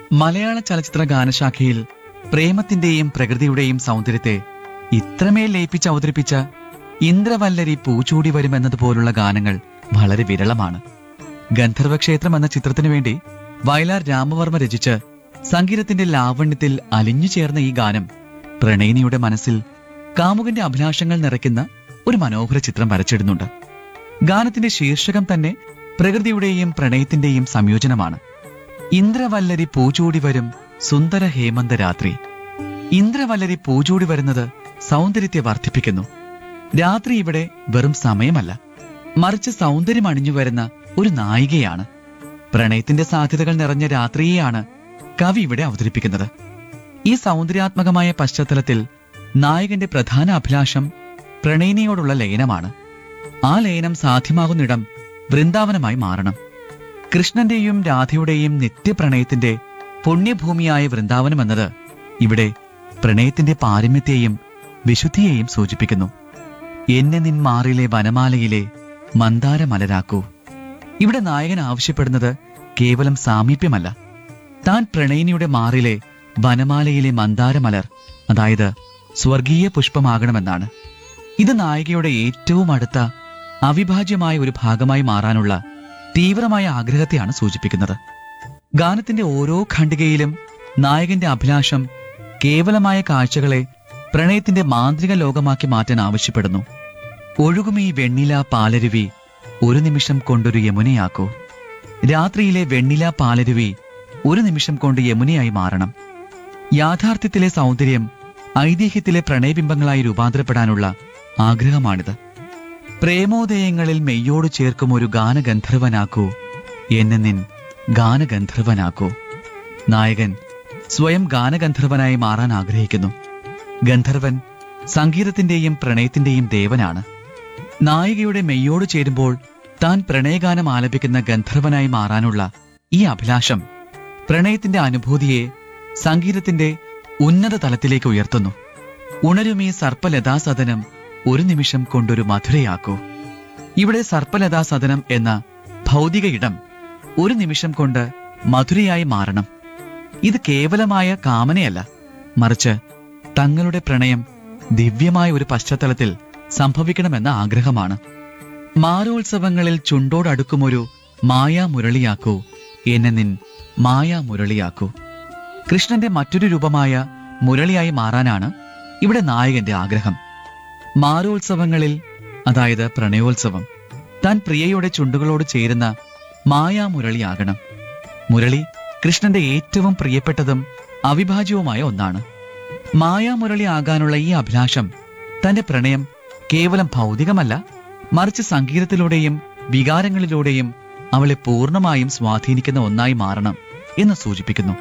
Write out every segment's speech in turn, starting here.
മലയാള ചലച്ചിത്ര ഗാനശാഖയിൽ പ്രേമത്തിന്റെയും പ്രകൃതിയുടെയും സൗന്ദര്യത്തെ ഇത്രമേൽ ലയിപ്പിച്ച് അവതരിപ്പിച്ച ഇന്ദ്രവല്ലരി പൂച്ചൂടി വരുമെന്നതുപോലുള്ള ഗാനങ്ങൾ വളരെ വിരളമാണ് ഗന്ധർവക്ഷേത്രം എന്ന ചിത്രത്തിനു വേണ്ടി വയലാർ രാമവർമ്മ രചിച്ച് സംഗീതത്തിന്റെ ലാവണ്യത്തിൽ അലിഞ്ഞു ചേർന്ന ഈ ഗാനം പ്രണയിനിയുടെ മനസ്സിൽ കാമുകന്റെ അഭിലാഷങ്ങൾ നിറയ്ക്കുന്ന ഒരു മനോഹര ചിത്രം വരച്ചിടുന്നുണ്ട് ഗാനത്തിന്റെ ശീർഷകം തന്നെ പ്രകൃതിയുടെയും പ്രണയത്തിന്റെയും സംയോജനമാണ് ഇന്ദ്രവല്ലരി പൂച്ചൂടി വരും സുന്ദര ഹേമന്ത രാത്രി ഇന്ദ്രവല്ലരി പൂച്ചൂടി വരുന്നത് സൗന്ദര്യത്തെ വർദ്ധിപ്പിക്കുന്നു രാത്രി ഇവിടെ വെറും സമയമല്ല മറിച്ച് സൗന്ദര്യം അണിഞ്ഞു വരുന്ന ഒരു നായികയാണ് പ്രണയത്തിന്റെ സാധ്യതകൾ നിറഞ്ഞ രാത്രിയെയാണ് കവി ഇവിടെ അവതരിപ്പിക്കുന്നത് ഈ സൗന്ദര്യാത്മകമായ പശ്ചാത്തലത്തിൽ നായകന്റെ പ്രധാന അഭിലാഷം പ്രണയിനിയോടുള്ള ലയനമാണ് ആ ലയനം സാധ്യമാകുന്നിടം വൃന്ദാവനമായി മാറണം കൃഷ്ണന്റെയും രാധയുടെയും നിത്യപ്രണയത്തിന്റെ പുണ്യഭൂമിയായ വൃന്ദാവനം എന്നത് ഇവിടെ പ്രണയത്തിന്റെ പാരമ്യത്തെയും വിശുദ്ധിയെയും സൂചിപ്പിക്കുന്നു എന്നെ നിൻ മാറിലെ വനമാലയിലെ മന്ദാരമലരാക്കൂ ഇവിടെ നായകൻ ആവശ്യപ്പെടുന്നത് കേവലം സാമീപ്യമല്ല താൻ പ്രണയിനിയുടെ മാറിലെ വനമാലയിലെ മന്ദാരമലർ അതായത് സ്വർഗീയ പുഷ്പമാകണമെന്നാണ് ഇത് നായികയുടെ ഏറ്റവും അടുത്ത അവിഭാജ്യമായ ഒരു ഭാഗമായി മാറാനുള്ള തീവ്രമായ ആഗ്രഹത്തെയാണ് സൂചിപ്പിക്കുന്നത് ഗാനത്തിന്റെ ഓരോ ഖണ്ഡികയിലും നായകന്റെ അഭിലാഷം കേവലമായ കാഴ്ചകളെ പ്രണയത്തിന്റെ മാന്ത്രിക ലോകമാക്കി മാറ്റാൻ ആവശ്യപ്പെടുന്നു ഒഴുകും ഈ വെണ്ണില പാലരുവി ഒരു നിമിഷം കൊണ്ടൊരു യമുനയാക്കൂ രാത്രിയിലെ വെണ്ണില പാലരുവി ഒരു നിമിഷം കൊണ്ട് യമുനയായി മാറണം യാഥാർത്ഥ്യത്തിലെ സൗന്ദര്യം ഐതിഹ്യത്തിലെ പ്രണയബിംബങ്ങളായി രൂപാന്തരപ്പെടാനുള്ള ആഗ്രഹമാണിത് പ്രേമോദയങ്ങളിൽ മെയ്യോട് ചേർക്കും ഒരു ഗാനഗന്ധർവനാക്കൂ എന്നെ നിൻ ഗാനഗന്ധർവനാക്കൂ നായകൻ സ്വയം ഗാനഗന്ധർവനായി മാറാൻ ആഗ്രഹിക്കുന്നു ഗന്ധർവൻ സംഗീതത്തിന്റെയും പ്രണയത്തിന്റെയും ദേവനാണ് നായികയുടെ മെയ്യോട് ചേരുമ്പോൾ താൻ പ്രണയഗാനം ആലപിക്കുന്ന ഗന്ധർവനായി മാറാനുള്ള ഈ അഭിലാഷം പ്രണയത്തിന്റെ അനുഭൂതിയെ സംഗീതത്തിന്റെ ഉന്നത തലത്തിലേക്ക് ഉയർത്തുന്നു ഉണരുമീ സർപ്പലതാസദനം ഒരു നിമിഷം കൊണ്ടൊരു മധുരയാക്കൂ ഇവിടെ സർപ്പലതാസദനം എന്ന ഭൗതിക ഇടം ഒരു നിമിഷം കൊണ്ട് മധുരയായി മാറണം ഇത് കേവലമായ കാമനയല്ല മറിച്ച് തങ്ങളുടെ പ്രണയം ദിവ്യമായ ഒരു പശ്ചാത്തലത്തിൽ സംഭവിക്കണമെന്ന ആഗ്രഹമാണ് മാരോത്സവങ്ങളിൽ ചുണ്ടോടടുക്കുമൊരു മായാമുരളിയാക്കൂ എന്നെ നിൻ മായാമുരളിയാക്കൂ കൃഷ്ണന്റെ മറ്റൊരു രൂപമായ മുരളിയായി മാറാനാണ് ഇവിടെ നായകന്റെ ആഗ്രഹം മാരോത്സവങ്ങളിൽ അതായത് പ്രണയോത്സവം താൻ പ്രിയയുടെ ചുണ്ടുകളോട് ചേരുന്ന മായാമുരളിയാകണം മുരളി കൃഷ്ണന്റെ ഏറ്റവും പ്രിയപ്പെട്ടതും അവിഭാജ്യവുമായ ഒന്നാണ് മായാമുരളി ആകാനുള്ള ഈ അഭിലാഷം തന്റെ പ്രണയം കേവലം ഭൗതികമല്ല മറിച്ച് സംഗീതത്തിലൂടെയും വികാരങ്ങളിലൂടെയും അവളെ പൂർണ്ണമായും സ്വാധീനിക്കുന്ന ഒന്നായി മാറണം എന്ന് സൂചിപ്പിക്കുന്നു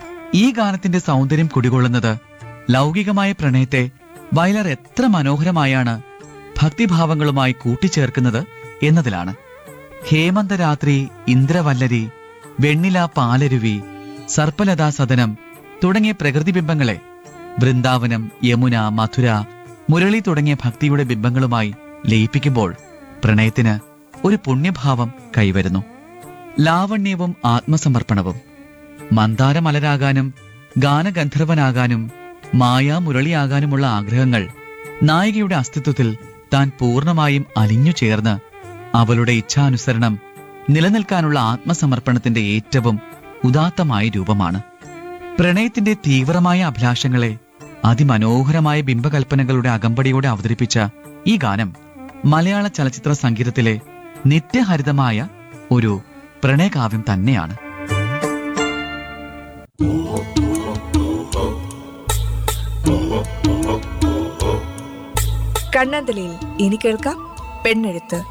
ഈ ഗാനത്തിന്റെ സൗന്ദര്യം കുടികൊള്ളുന്നത് ലൗകികമായ പ്രണയത്തെ വയലാർ എത്ര മനോഹരമായാണ് ഭക്തിഭാവങ്ങളുമായി കൂട്ടിച്ചേർക്കുന്നത് എന്നതിലാണ് ഹേമന്തരാത്രി ഇന്ദ്രവല്ലരി വെണ്ണില പാലരുവി സർപ്പലതാ സദനം തുടങ്ങിയ പ്രകൃതിബിംബങ്ങളെ വൃന്ദാവനം യമുന മധുര മുരളി തുടങ്ങിയ ഭക്തിയുടെ ബിംബങ്ങളുമായി ലയിപ്പിക്കുമ്പോൾ പ്രണയത്തിന് ഒരു പുണ്യഭാവം കൈവരുന്നു ലാവണ്യവും ആത്മസമർപ്പണവും മന്ദാരമലരാകാനും ഗാനഗന്ധർവനാകാനും മായാമുരളിയാകാനുമുള്ള ആഗ്രഹങ്ങൾ നായികയുടെ അസ്തിത്വത്തിൽ താൻ പൂർണ്ണമായും അലിഞ്ഞു ചേർന്ന് അവളുടെ ഇച്ഛാനുസരണം നിലനിൽക്കാനുള്ള ആത്മസമർപ്പണത്തിന്റെ ഏറ്റവും ഉദാത്തമായ രൂപമാണ് പ്രണയത്തിന്റെ തീവ്രമായ അഭിലാഷങ്ങളെ അതിമനോഹരമായ ബിംബകൽപ്പനകളുടെ അകമ്പടിയോടെ അവതരിപ്പിച്ച ഈ ഗാനം മലയാള ചലച്ചിത്ര സംഗീതത്തിലെ നിത്യഹരിതമായ ഒരു പ്രണയകാവ്യം തന്നെയാണ് കണ്ണാന്തലയിൽ ഇനി കേൾക്കാം പെണ്ണെഴുത്ത്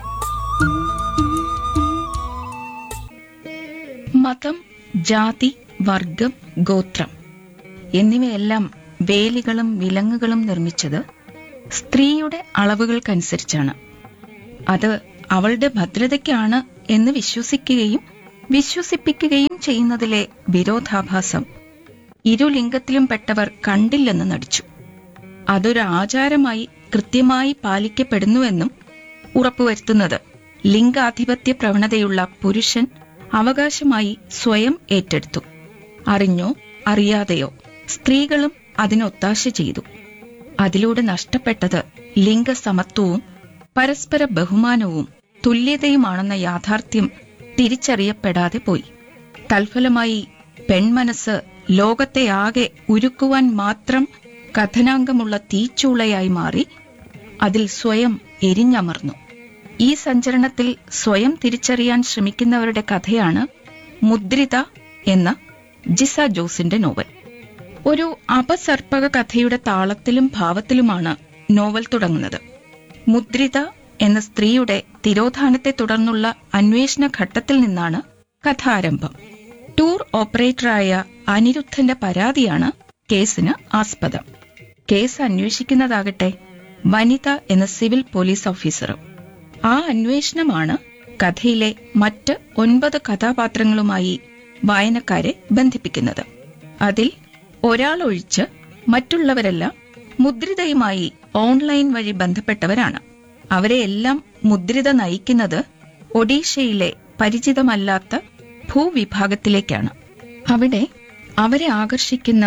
മതം ജാതി വർഗം ഗോത്രം എന്നിവയെല്ലാം വേലികളും വിലങ്ങുകളും നിർമ്മിച്ചത് സ്ത്രീയുടെ അളവുകൾക്കനുസരിച്ചാണ് അത് അവളുടെ ഭദ്രതയ്ക്കാണ് എന്ന് വിശ്വസിക്കുകയും വിശ്വസിപ്പിക്കുകയും ചെയ്യുന്നതിലെ വിരോധാഭാസം ഇരുലിംഗത്തിലും പെട്ടവർ കണ്ടില്ലെന്ന് നടിച്ചു അതൊരു ആചാരമായി കൃത്യമായി പാലിക്കപ്പെടുന്നുവെന്നും ഉറപ്പുവരുത്തുന്നത് ലിംഗാധിപത്യ പ്രവണതയുള്ള പുരുഷൻ അവകാശമായി സ്വയം ഏറ്റെടുത്തു അറിഞ്ഞോ അറിയാതെയോ സ്ത്രീകളും അതിനൊത്താശ ചെയ്തു അതിലൂടെ നഷ്ടപ്പെട്ടത് ലിംഗസമത്വവും പരസ്പര ബഹുമാനവും തുല്യതയുമാണെന്ന യാഥാർത്ഥ്യം തിരിച്ചറിയപ്പെടാതെ പോയി തൽഫലമായി പെൺമനസ് ലോകത്തെ ആകെ ഉരുക്കുവാൻ മാത്രം കഥനാങ്കമുള്ള തീച്ചൂളയായി മാറി അതിൽ സ്വയം എരിഞ്ഞമർന്നു ഈ സഞ്ചരണത്തിൽ സ്വയം തിരിച്ചറിയാൻ ശ്രമിക്കുന്നവരുടെ കഥയാണ് മുദ്രിത എന്ന ജിസ ജോസിന്റെ നോവൽ ഒരു അപസർപ്പക കഥയുടെ താളത്തിലും ഭാവത്തിലുമാണ് നോവൽ തുടങ്ങുന്നത് മുദ്രിത എന്ന സ്ത്രീയുടെ തിരോധാനത്തെ തുടർന്നുള്ള അന്വേഷണ ഘട്ടത്തിൽ നിന്നാണ് കഥാരംഭം ടൂർ ഓപ്പറേറ്ററായ അനിരുദ്ധന്റെ പരാതിയാണ് കേസിന് ആസ്പദം കേസ് അന്വേഷിക്കുന്നതാകട്ടെ വനിത എന്ന സിവിൽ പോലീസ് ഓഫീസറും ആ അന്വേഷണമാണ് കഥയിലെ മറ്റ് ഒൻപത് കഥാപാത്രങ്ങളുമായി വായനക്കാരെ ബന്ധിപ്പിക്കുന്നത് അതിൽ ഒരാളൊഴിച്ച് മറ്റുള്ളവരെല്ലാം മുദ്രിതയുമായി ഓൺലൈൻ വഴി ബന്ധപ്പെട്ടവരാണ് അവരെയെല്ലാം മുദ്രിത നയിക്കുന്നത് ഒഡീഷയിലെ പരിചിതമല്ലാത്ത ഭൂവിഭാഗത്തിലേക്കാണ് അവിടെ അവരെ ആകർഷിക്കുന്ന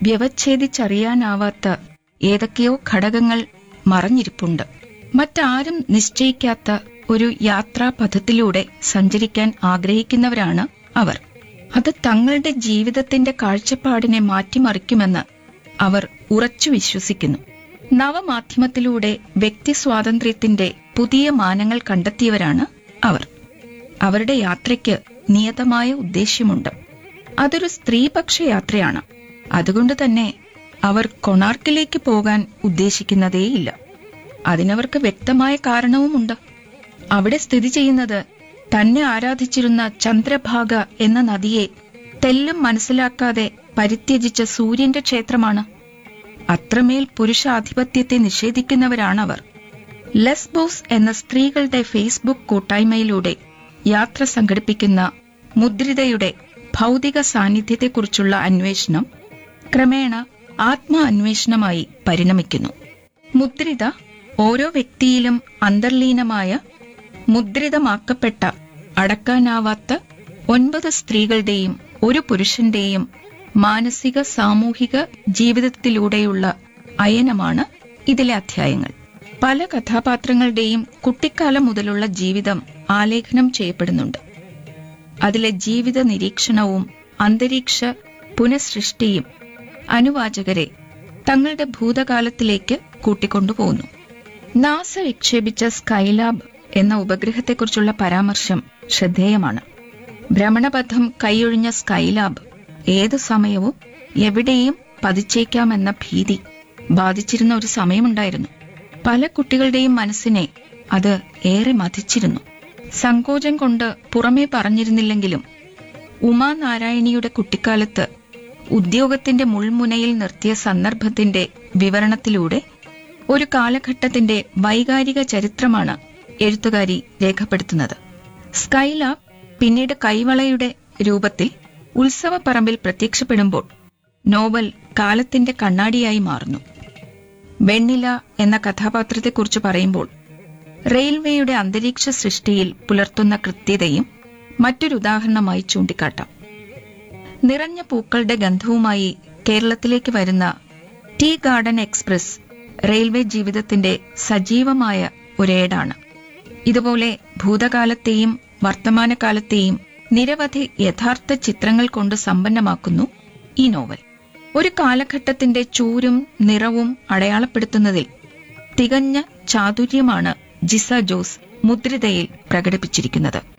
വ്യവച്ഛേദിച്ചറിയാനാവാത്ത ഏതൊക്കെയോ ഘടകങ്ങൾ മറഞ്ഞിരിപ്പുണ്ട് മറ്റാരും നിശ്ചയിക്കാത്ത ഒരു യാത്രാപഥത്തിലൂടെ സഞ്ചരിക്കാൻ ആഗ്രഹിക്കുന്നവരാണ് അവർ അത് തങ്ങളുടെ ജീവിതത്തിന്റെ കാഴ്ചപ്പാടിനെ മാറ്റിമറിക്കുമെന്ന് അവർ ഉറച്ചു വിശ്വസിക്കുന്നു നവമാധ്യമത്തിലൂടെ വ്യക്തി സ്വാതന്ത്ര്യത്തിന്റെ പുതിയ മാനങ്ങൾ കണ്ടെത്തിയവരാണ് അവർ അവരുടെ യാത്രയ്ക്ക് നിയതമായ ഉദ്ദേശ്യമുണ്ട് അതൊരു സ്ത്രീപക്ഷ യാത്രയാണ് അതുകൊണ്ട് തന്നെ അവർ കൊണാർക്കിലേക്ക് പോകാൻ ഉദ്ദേശിക്കുന്നതേയില്ല അതിനവർക്ക് വ്യക്തമായ കാരണവുമുണ്ട് അവിടെ സ്ഥിതി ചെയ്യുന്നത് തന്നെ ആരാധിച്ചിരുന്ന ചന്ദ്രഭാഗ എന്ന നദിയെ തെല്ലും മനസ്സിലാക്കാതെ പരിത്യജിച്ച സൂര്യന്റെ ക്ഷേത്രമാണ് അത്രമേൽ പുരുഷാധിപത്യത്തെ നിഷേധിക്കുന്നവരാണവർ ലെസ്ബോസ് എന്ന സ്ത്രീകളുടെ ഫേസ്ബുക്ക് കൂട്ടായ്മയിലൂടെ യാത്ര സംഘടിപ്പിക്കുന്ന മുദ്രിതയുടെ ഭൗതിക സാന്നിധ്യത്തെക്കുറിച്ചുള്ള അന്വേഷണം ക്രമേണ ആത്മാ അന്വേഷണമായി പരിണമിക്കുന്നു മുദ്രിത ഓരോ വ്യക്തിയിലും അന്തർലീനമായ മുദ്രിതമാക്കപ്പെട്ട അടക്കാനാവാത്ത ഒൻപത് സ്ത്രീകളുടെയും ഒരു പുരുഷന്റെയും മാനസിക സാമൂഹിക ജീവിതത്തിലൂടെയുള്ള അയനമാണ് ഇതിലെ അധ്യായങ്ങൾ പല കഥാപാത്രങ്ങളുടെയും കുട്ടിക്കാലം മുതലുള്ള ജീവിതം ആലേഖനം ചെയ്യപ്പെടുന്നുണ്ട് അതിലെ ജീവിത നിരീക്ഷണവും അന്തരീക്ഷ പുനഃസൃഷ്ടിയും അനുവാചകരെ തങ്ങളുടെ ഭൂതകാലത്തിലേക്ക് കൂട്ടിക്കൊണ്ടുപോകുന്നു നാസ വിക്ഷേപിച്ച സ്കൈലാബ് എന്ന ഉപഗ്രഹത്തെക്കുറിച്ചുള്ള പരാമർശം ശ്രദ്ധേയമാണ് ഭ്രമണപഥം കൈയൊഴിഞ്ഞ സ്കൈലാബ് ഏതു സമയവും എവിടെയും പതിച്ചേക്കാമെന്ന ഭീതി ബാധിച്ചിരുന്ന ഒരു സമയമുണ്ടായിരുന്നു പല കുട്ടികളുടെയും മനസ്സിനെ അത് ഏറെ മതിച്ചിരുന്നു സങ്കോചം കൊണ്ട് പുറമേ പറഞ്ഞിരുന്നില്ലെങ്കിലും ഉമാനാരായണിയുടെ കുട്ടിക്കാലത്ത് ഉദ്യോഗത്തിന്റെ മുൾമുനയിൽ നിർത്തിയ സന്ദർഭത്തിന്റെ വിവരണത്തിലൂടെ ഒരു കാലഘട്ടത്തിന്റെ വൈകാരിക ചരിത്രമാണ് എഴുത്തുകാരി രേഖപ്പെടുത്തുന്നത് സ്കൈലാബ് പിന്നീട് കൈവളയുടെ രൂപത്തിൽ ഉത്സവപ്പറമ്പിൽ പ്രത്യക്ഷപ്പെടുമ്പോൾ നോവൽ കാലത്തിന്റെ കണ്ണാടിയായി മാറുന്നു വെണ്ണില എന്ന കഥാപാത്രത്തെക്കുറിച്ച് പറയുമ്പോൾ റെയിൽവേയുടെ അന്തരീക്ഷ സൃഷ്ടിയിൽ പുലർത്തുന്ന കൃത്യതയും മറ്റൊരു ഉദാഹരണമായി ചൂണ്ടിക്കാട്ടാം നിറഞ്ഞ പൂക്കളുടെ ഗന്ധവുമായി കേരളത്തിലേക്ക് വരുന്ന ടീ ഗാർഡൻ എക്സ്പ്രസ് റെയിൽവേ ജീവിതത്തിന്റെ സജീവമായ ഒരേടാണ് ഇതുപോലെ ഭൂതകാലത്തെയും വർത്തമാനകാലത്തെയും നിരവധി യഥാർത്ഥ ചിത്രങ്ങൾ കൊണ്ട് സമ്പന്നമാക്കുന്നു ഈ നോവൽ ഒരു കാലഘട്ടത്തിന്റെ ചൂരും നിറവും അടയാളപ്പെടുത്തുന്നതിൽ തികഞ്ഞ ചാതുര്യമാണ് ജിസ ജോസ് മുദ്രിതയിൽ പ്രകടിപ്പിച്ചിരിക്കുന്നത്